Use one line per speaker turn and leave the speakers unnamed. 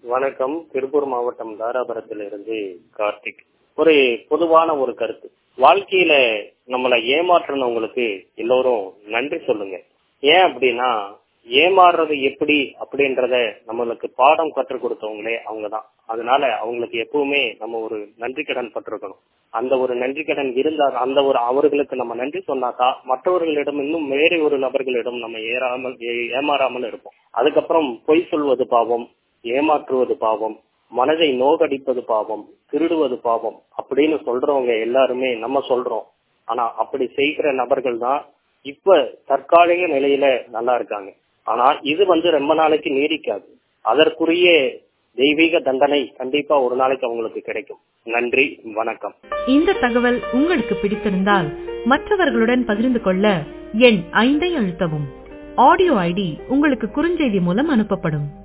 வணக்கம் திருப்பூர் மாவட்டம் தாராபுரத்திலிருந்து கார்த்திக் ஒரு பொதுவான ஒரு கருத்து வாழ்க்கையில நம்மளை ஏமாற்றினவங்களுக்கு எல்லோரும் நன்றி சொல்லுங்க ஏன் அப்படின்னா ஏமாறுறது எப்படி அப்படின்றத நம்மளுக்கு பாடம் கற்றுக் கொடுத்தவங்களே அவங்கதான் அதனால அவங்களுக்கு எப்பவுமே நம்ம ஒரு நன்றி கடன் பட்டிருக்கணும் அந்த ஒரு நன்றி கடன் இருந்தா அந்த ஒரு அவர்களுக்கு நம்ம நன்றி சொன்னாக்கா மற்றவர்களிடம் இன்னும் வேறு ஒரு நபர்களிடம் நம்ம ஏறாமல் ஏ- ஏமாறாமல் இருப்போம் அதுக்கப்புறம் பொய் சொல்வது பாவம் ஏமாற்றுவது பாவம் மனதை நோகடிப்பது பாவம் திருடுவது பாவம் அப்படின்னு சொல்றவங்க எல்லாருமே நம்ம சொல்றோம் ஆனா அப்படி செய்கிற நபர்கள் தான் இப்ப தற்காலிக நிலையில நல்லா இருக்காங்க ஆனா இது வந்து ரொம்ப நாளைக்கு நீடிக்காது அதற்குரிய தெய்வீக தண்டனை கண்டிப்பா ஒரு நாளைக்கு அவங்களுக்கு கிடைக்கும் நன்றி வணக்கம்
இந்த தகவல் உங்களுக்கு பிடித்திருந்தால் மற்றவர்களுடன் பகிர்ந்து கொள்ள எண் ஐந்தை அழுத்தவும் ஆடியோ ஐடி உங்களுக்கு குறுஞ்செய்தி மூலம் அனுப்பப்படும்